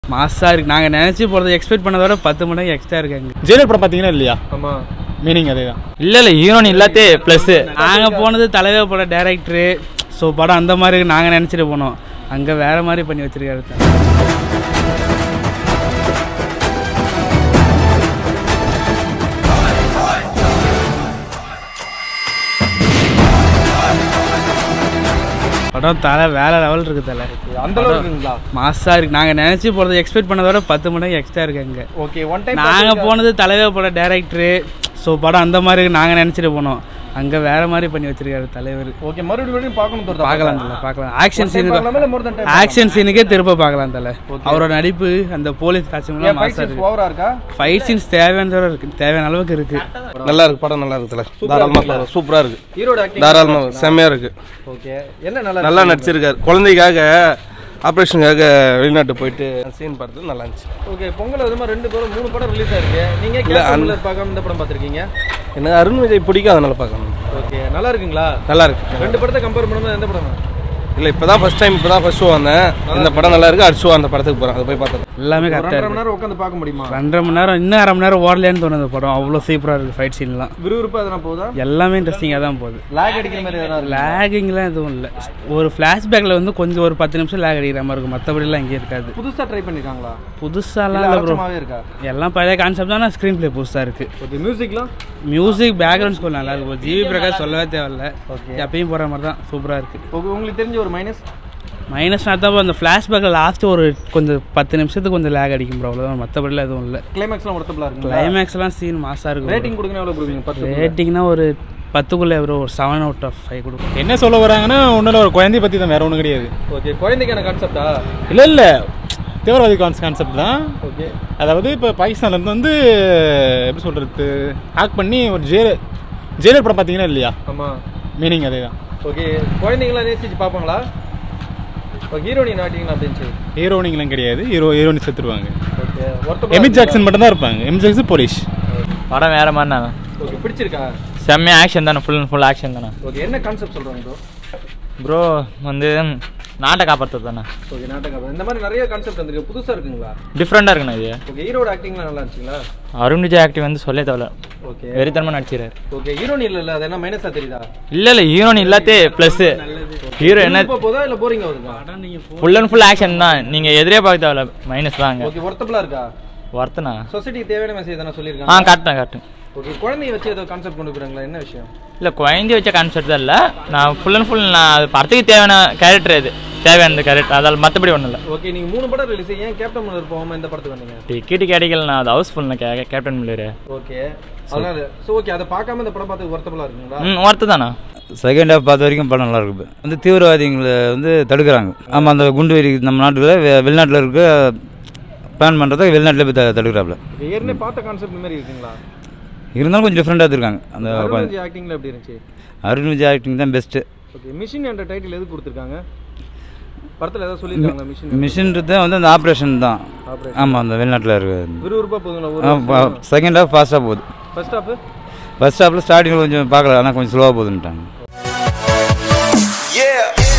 மாசாக இருக்குது நாங்கள் நினச்சி போகிறத எக்ஸ்பெக்ட் பண்ணதோட பத்து மடங்கு எக்ஸ்ட்ரா இருக்காங்க ஜெயிலர் படம் பார்த்தீங்கன்னா இல்லையா ஆமா மீனிங் அதே தான் இல்லை இல்லை ஹீரோன் இல்லாதே ப்ளஸ்ஸு நாங்கள் போனது தலைவர் பட டேரக்டரு ஸோ படம் அந்த மாதிரி நாங்கள் நினச்சிட்டு போனோம் அங்கே வேறு மாதிரி பண்ணி வச்சிருக்காரு படம் தலை வேற லெவல் இருக்கு தலை அந்த அளவுக்கு இருக்குங்களா மாசாக இருக்கு நாங்கள் நினச்சி போகிறத எக்ஸ்பெக்ட் பண்ணதோட பத்து மடங்கு எக்ஸ்ட்ரா இருக்காங்க ஓகே ஒன் டைம் நாங்கள் போனது தலைவர் பட டேரக்டரு ஸோ படம் அந்த மாதிரி நாங்கள் நினச்சிட்டு போனோம் அங்கே வேற மாதிரி பண்ணி வச்சிருக்காரு தலைவர் ஓகே மறுபடியும் மறுபடியும் பார்க்கணும் தோணுதா பார்க்கலாம் தலை பார்க்கலாம் ஆக்ஷன் பார்க்கலாமா இல்ல சீனுக்கு more than time ஆக்ஷன் சீனுக்கே திரும்ப பார்க்கலாம் தலை அவரோட நடிப்பு அந்த போலீஸ் காட்சிலாம் ஏன் ஃபைட் மாசா சீன்ஸ் இருக்கு ஓவரா இருக்கா ஃபைட் சீன்ஸ் தேவையானதோட இருக்கு தேவையான அளவுக்கு இருக்கு நல்லா இருக்கு படம் நல்லா இருக்கு தல தாராளமாக சூப்பராக இருக்கு ஹீரோட ஆக்டிங் தாராளமாக செம்மையாக இருக்கு ஓகே என்ன நல்லா நல்லா நடிச்சிருக்காரு குழந்தைக்காக ஆப்ரேஷனுக்காக வெளிநாட்டு போயிட்டு சீன் பார்த்தது நல்லா இருந்துச்சு ஓகே பொங்கல் அதுமா ரெண்டு படம் மூணு படம் ரிலீஸ் ஆயிருக்கு நீங்க கேப்டன் பார்க்காம இந்த படம் பார்த்திருக்கீங்க எனக்கு அருண் விஜய் பிடிக்கும் அதனால பார்க்கணும் ஓகே நல்லா இருக்குங்களா நல்லா இருக்கு ரெண்டு படத்தை கம்பேர் பண்ணும்போது எந்த படம் இல்லை இப்போ தான் ஃபஸ்ட் டைம் இப்போ தான் ஃபஸ்ட் ஷோ வந்தேன் இந்த படம் நல்லா இருக்கு அடுத்த ஷோ அந்த படத்துக்கு போகிறேன் அதை போய் பார்த்தேன் எல்லாமே ஒரு கரெக்டாக ரெண்டரை மணி இருக்கு நேரம் உட்காந்து பார்க்க முடியுமா ரெண்டரை மணி நேரம் இன்னும் அரை மணி நேரம் ஓடலேன்னு தோணுது படம் அவ்வளோ சூப்பராக இருக்குது ஃபைட் சீன்லாம் விறுவிறுப்பா எதனா போகுதா எல்லாமே இன்ட்ரெஸ்டிங்காக தான் போகுது லேக் அடிக்கிற மாதிரி எதனா இருக்கு லேகிங்லாம் எதுவும் இல்லை ஒரு ஃப்ளாஷ்பேக்கில் வந்து கொஞ்சம் ஒரு பத்து நிமிஷம் லேக் அடிக்கிற மாதிரி இருக்கும் மற்றபடிலாம் எங்கேயும் இருக்காது புதுசா ட்ரை பண்ணிருக்காங்களா புதுசாலாம் இல்ல இல்லை ப்ரோ அலட்சமாவே இருக்கா எல்லாம் பழைய கான்செப்ட் தான் ஸ்க்ரீன் ப்ளே புதுசாக இருக்குது ஓகே மியூசிக்லாம் மியூசிக் பேக்ரவுண்ட் ஸ்கோர் நல்லா இருக்கும் ஜிவி பிரகாஷ் சொல்லவே தேவையில்ல Okay. எப்பயும் போகிற மாதிரி தான் சூப்பராக இருக்குது ஓகே உங்களுக்கு தெரிஞ்ச ஒரு மைனஸ் மைனஸ் நான் தான் அந்த ஃப்ளாஷ்பேக்கில் லாஸ்ட்டு ஒரு கொஞ்சம் பத்து நிமிஷத்துக்கு கொஞ்சம் லேக் அடிக்கும் ப்ரோ அவ்வளோதான் மற்றபடிலாம் எதுவும் இல்லை கிளைமேக்ஸ்லாம் ஒருத்தப்பலா இருக்கு கிளைமேக்ஸ்லாம் சீன் மாசாக இருக்கும் ரேட்டிங் கொடுங்க எவ்வளவு கொடுப்பீங்க பத்து ரேட்டிங்னா ஒரு பத்துக்குள்ளே ப்ரோ ஒரு செவன் அவுட் ஆஃப் ஃபைவ் கொடுக்கும் என்ன சொல்ல வராங்கன்னா ஒன்றும் ஒரு குழந்தைய பற்றி தான் வேற ஒன்றும் கிடையாது ஓகே குழந்தைக்கான கான்செப்டா இல்லை இல்லை தீவிரவாதி கான்ஸ் கான்செப்ட் தான் ஓகே அதாவது இப்போ பாகிஸ்தான்லேருந்து வந்து எப்படி சொல்கிறது ஹேக் பண்ணி ஒரு ஜெயிலர் ஜெயிலர் படம் பார்த்தீங்கன்னா இல்லையா ஆமா மீனிங் அதே தான் ஓகே குழந்தைங்களாம் நேசிச்சு பார்ப்பாங்களா இப்போ ஹீரோயின் ஆட்டிங்களா அப்படின்னு ஹீரோனிங்லாம் கிடையாது ஹீரோ ஹீரோனி செத்துருவாங்க ஓகே ஒருத்த எமி ஜாக்சன் மட்டும் தான் இருப்பாங்க எமி ஜாக்சன் போலீஸ் படம் வேறு மாதிரி தானே ஓகே பிடிச்சிருக்கா செம்மையாக ஆக்ஷன் தானே ஃபுல் அண்ட் ஃபுல் ஆக்ஷன் தானே ஓகே என்ன கான்செப்ட் சொல்றாங்க ப்ரோ ப்ரோ வந்து நாட்டை காப்பாற்றுறது தானே ஓகே நாட்டகம் இந்த மாதிரி நிறைய கான்செப்ட் வந்திருக்கு புதுசா இருக்குங்களா டிஃப்ரெண்ட்டாக இருக்குண்ணா இது ஓகே ஹீரோட ஆக்டிங்லாம் நல்லா இருந்துச்சுங்களா அருண் விஜய் ஆக்டிவ் வந்து சொல்லே தேவையில்ல ஓகே வெறித்தனமாக நடிச்சிடாரு ஓகே ஹீரோயின் இல்ல இல்ல அது என்ன மைனஸா தெரியுதா இல்லை இல்லை ஹீரோன் இல்லாதே ப்ளஸ்ஸு ஹீரோ என்ன இப்போ போதா இல்ல போரிங் ஆகுதுங்களா ஃபுல் அண்ட் ஃபுல் ஆக்ஷன் தான் நீங்கள் எதிரே பார்க்க தேவையில்ல மைனஸ் தாங்க ஓகே ஒர்த்தபிளா இருக்கா ஒர்த்தனா சொசைட்டிக்கு தேவையான மெசேஜ் தானே ஆ சொல்லியிருக்காங்க காட்டுறேன் காட்டுறேன் ஓகே குழந்தைய வச்சு ஏதோ கான்செப்ட் கொண்டு போறாங்களா என்ன விஷயம் இல்லை குழந்தைய வச்ச கான்செப்ட் தான் இல்லை நான் ஃபுல் அண்ட் ஃபுல் நான் அது படத்துக்கு தேவையான கேரக்டர் இது தேவையான கேரக்டர் அதால் மற்றபடி ஒன்றும் இல்லை ஓகே நீங்க மூணு படம் ரிலீஸ் ஏன் கேப்டன் மில்லர் போகாம இந்த படத்துக்கு வந்தீங்க டிக்கெட் கிடைக்கல நான் அது ஹவுஸ்ஃபுல் கே கேப்டன் மில்லரு ஓகே அதனால சோ ஓகே அதை பார்க்காம இந்த படம் பார்த்து ஒர்த்தபிளா இருக்குங்களா ம் ஒர்த்து தானா செகண்ட் ஹாஃப் பார்த்த வரைக்கும் படம் நல்லா இருக்கு வந்து தீவிரவாதிகளை வந்து தடுக்கிறாங்க ஆமாம் அந்த குண்டு வெடி நம்ம நாட்டில் வெ- வெளிநாட்டில் இருக்க பிளான் பண்ணுறத வெளிநாட்டில் போய் த- தடுக்கிறாப்புல ஓகே, ஏற்கனவே பார்த்த கான்செப்ட் மாதிரி இருக்குங்களா இருந்தாலும் கொஞ்சம் டிஃப்ரெண்ட்டாக எடுத்துருக்காங்க அந்த அருண் ஆக்டிங்ல எப்படி இருந்துச்சு அருண் விஜய் ஆக்டிங் தான் பெஸ்ட்டு ஓகே மிஷின் என்ற டைட்டில் எது கொடுத்துருக்காங்க படத்துல ஏதாவது சொல்லியிருக்காங்களா மிஷின் மிஷின்றது வந்து அந்த ஆப்ரேஷன் தான் Operation. ஆமாம் அந்த வெளிநாட்டில் இருக்கு விறுவிறுப்பா போதுங்களா ஒரு செகண்ட் ஹாஃப் ஃபாஸ்ட்டாக போகுது ஃபர்ஸ்ட் ஹாஃப் ஃபர்ஸ்ட் ஹாஃபில் ஸ்டார்டிங்கில் கொஞ்சம் பார்க்கல ஆனால் கொஞ்சம் ஸ்லோவாக போகுதுன்ட்டாங்க Yeah.